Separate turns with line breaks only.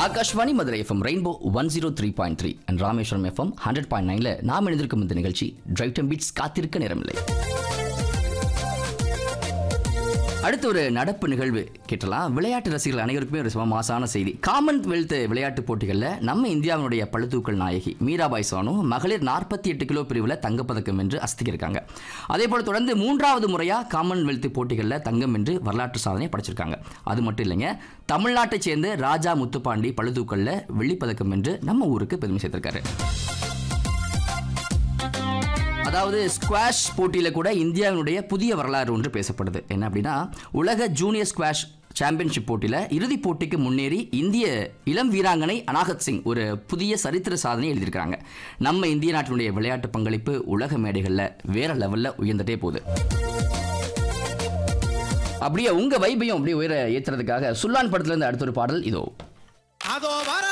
Akashvani Madurai FM rainbow one zero three point three and Rameswaram FM hundred point நைன்ல நாம் எழுந்திருக்கும் இந்த நிகழ்ச்சி டிரைவ் டம் பீட்ஸ் காத்திருக்க நேரமில்லை அடுத்து ஒரு நடப்பு நிகழ்வு கேட்டலாம் விளையாட்டு ரசிகர்கள் அனைவருக்குமே ஒரு சும மாசான செய்தி காமன்வெல்த் விளையாட்டுப் போட்டிகளில் நம்ம இந்தியாவினுடைய பளுதூக்கல் நாயகி மீராபாய் சானு மகளிர் நாற்பத்தி எட்டு கிலோ பிரிவில் தங்கப்பதக்கம் வென்று அஸ்திக்கிருக்காங்க அதே போல தொடர்ந்து மூன்றாவது முறையாக காமன்வெல்த் போட்டிகளில் தங்கம் வென்று வரலாற்று சாதனை படைச்சிருக்காங்க அது மட்டும் இல்லைங்க தமிழ்நாட்டைச் சேர்ந்த ராஜா முத்துப்பாண்டி பளுதூக்கல்ல வெள்ளிப்பதக்கம் வென்று நம்ம ஊருக்கு பெருமை சேர்த்திருக்காரு அதாவது ஸ்குவாஷ் போட்டியில கூட இந்தியாவினுடைய புதிய வரலாறு ஒன்று பேசப்படுது என்ன அப்படின்னா உலக ஜூனியர் ஸ்குவாஷ் சாம்பியன்ஷிப் போட்டியில இறுதிப் போட்டிக்கு முன்னேறி இந்திய இளம் வீராங்கனை அனாகத் சிங் ஒரு புதிய சரித்திர சாதனை எழுதியிருக்காங்க நம்ம இந்திய நாட்டினுடைய விளையாட்டு பங்களிப்பு உலக மேடைகளில் வேற லெவல்ல உயர்ந்துட்டே போகுது அப்படியே உங்க வைபையும் அப்படியே உயர ஏத்துறதுக்காக சுல்லான் படத்துல இருந்து அடுத்த ஒரு பாடல் இதோ
அதோ வர